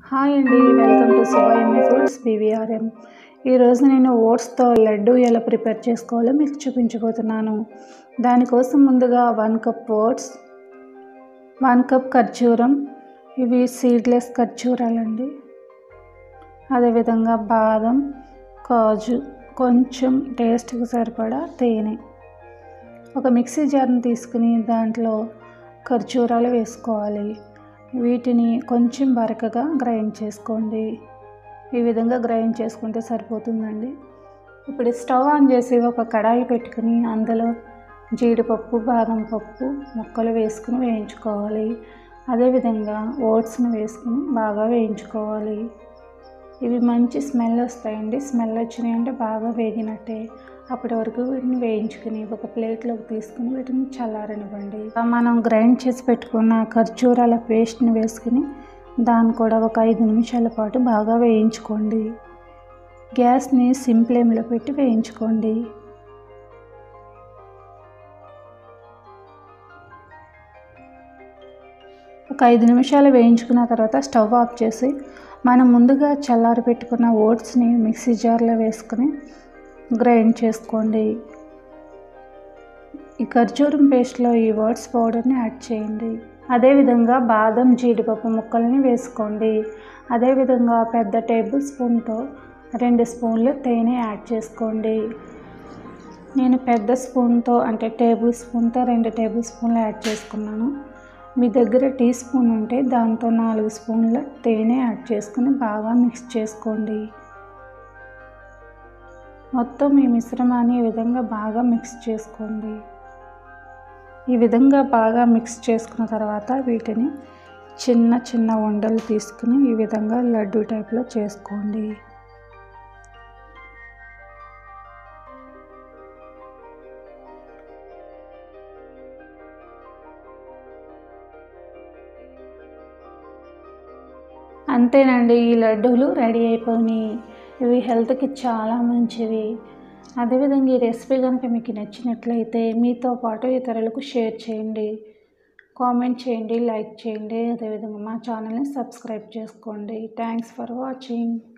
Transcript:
hi అండి welcome to Shivayammi foods BVRM ఈరోజు నేను ఓట్స్తో లడ్డు ఎలా ప్రిపేర్ చేసుకోవాలో మీకు చూపించబోతున్నాను దానికోసం ముందుగా one cup oats one cup ఖర్జూరం ఇవి సీడ్లెస్ ఖర్జూరాలండి అదేవిధంగా బాదం కాజు కొంచెం టేస్ట్కి సరిపడా తేనె ఒక మిక్సీ జార్ని తీసుకుని దాంట్లో ఖర్జూరాలు వేసుకోవాలి వీటిని కొంచెం బరకగా గ్రైండ్ చేసుకోండి ఈ విధంగా గ్రైండ్ చేసుకుంటే సరిపోతుందండి ఇప్పుడు స్టవ్ ఆన్ చేసి ఒక కడాయి పెట్టుకుని అందులో జీడిపప్పు బాదం పప్పు ముక్కలు వేసుకుని వేయించుకోవాలి అదేవిధంగా ఓట్స్ని వేసుకుని బాగా వేయించుకోవాలి ఇవి మంచి స్మెల్ వస్తాయండి స్మెల్ వచ్చినాయి అంటే బాగా వేగినట్టే అప్పటి వరకు వీటిని వేయించుకుని ఒక ప్లేట్లోకి తీసుకుని వీటిని చల్లారనివ్వండి మనం గ్రైండ్ చేసి పెట్టుకున్న ఖర్జూరాల పేస్ట్ని వేసుకుని దాన్ని కూడా ఒక ఐదు నిమిషాల పాటు బాగా వేయించుకోండి గ్యాస్ని సిమ్ ఫ్లేమ్లో పెట్టి వేయించుకోండి ఒక ఐదు నిమిషాలు వేయించుకున్న తర్వాత స్టవ్ ఆఫ్ చేసి మనం ముందుగా చల్లారి పెట్టుకున్న ఓట్స్ని మిక్సీ జార్లో వేసుకుని గ్రైండ్ చేసుకోండి ఈ ఖర్జూరం పేస్ట్లో ఈ ఓట్స్ పౌడర్ని యాడ్ చేయండి అదేవిధంగా బాదం జీడిపప్పు ముక్కల్ని వేసుకోండి అదేవిధంగా పెద్ద టేబుల్ స్పూన్తో రెండు స్పూన్లు తేనె యాడ్ చేసుకోండి నేను పెద్ద స్పూన్తో అంటే టేబుల్ స్పూన్తో రెండు టేబుల్ స్పూన్లు యాడ్ చేసుకున్నాను మీ దగ్గర టీ స్పూన్ ఉంటే దాంతో నాలుగు స్పూన్ల తేనె యాడ్ చేసుకుని బాగా మిక్స్ చేసుకోండి మొత్తం ఈ మిశ్రమాన్ని ఈ విధంగా బాగా మిక్స్ చేసుకోండి ఈ విధంగా బాగా మిక్స్ చేసుకున్న తర్వాత వీటిని చిన్న చిన్న ఉండలు తీసుకుని ఈ విధంగా లడ్డు టైప్లో చేసుకోండి అంతేనండి ఈ లడ్డూలు రెడీ అయిపోయినాయి ఇవి హెల్త్కి చాలా మంచివి అదేవిధంగా ఈ రెసిపీ కనుక మీకు నచ్చినట్లయితే మీతో పాటు ఇతరులకు షేర్ చేయండి కామెంట్ చేయండి లైక్ చేయండి అదేవిధంగా మా ఛానల్ని సబ్స్క్రైబ్ చేసుకోండి థ్యాంక్స్ ఫర్ వాచింగ్